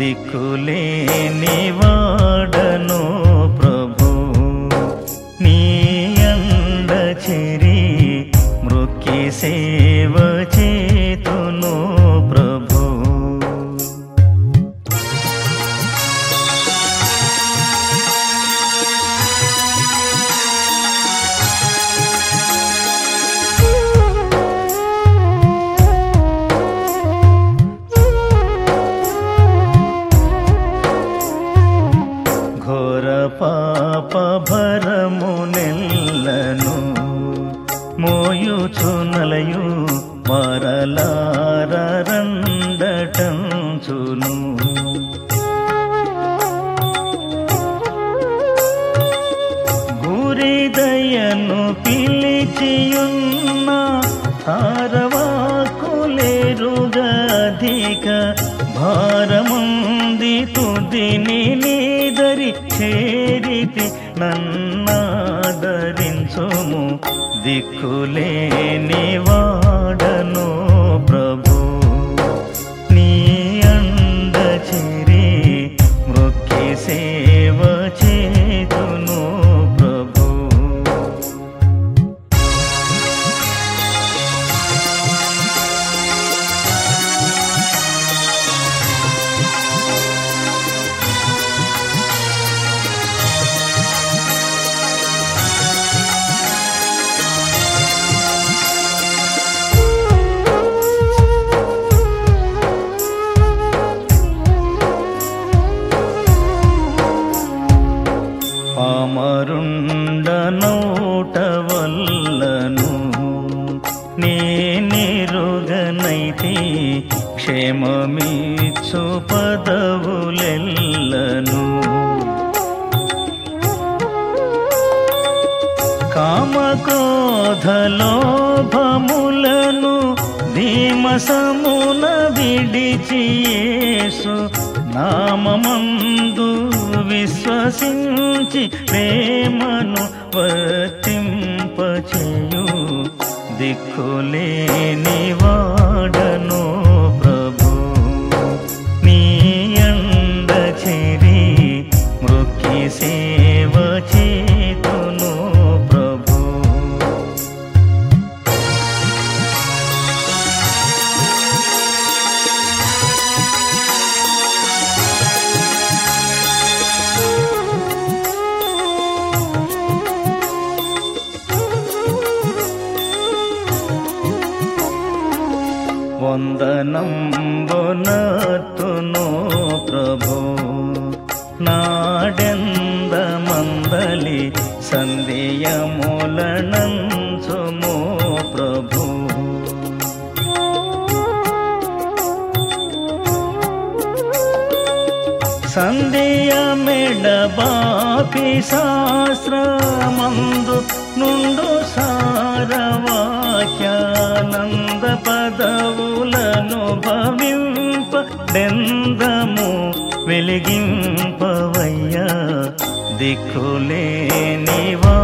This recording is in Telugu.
దిక్కులేని వాడను ప్రభు నీ అండ చెరి మృక్కి సేవ చేతును ప్రభు ఘోర పాప భరము నెల్లను మోయుచునలయు మరలారండటంచును గురి దయను పిలిచియున్న తారవాకులేరుగధిక భారముంది తుదిని నీదరి చేరితి నన్నాదరించుము దిక్కులేని వాడను ప్రభు నీ అండ చెరి మృక్కి సేవ చేతును ప్రభు పామరుండనౌట వల్లను నేనిరుగనైతి క్షేమమిచ్చు పదవులెల్లను కామక్రోధలోభములను ధీమసమున విడిచియేసు నామమందు విశ్వసించి ప్రేమను వర్తింపచేయు దిక్కులేని వాడను ప్రభు నీ అండ చెరి మృక్కి సేవ చేతును ప్రభు వందనంబునతును ప్రభు నాడెంద మందలి సందేయములనంచుము ప్రభు సందేయమెడబాపి శాస్త్రమందు నుండు సారవాక్యానంద పదవులను భవింప డెందము వెలిగింపవయ్యా దిక్కులేనివా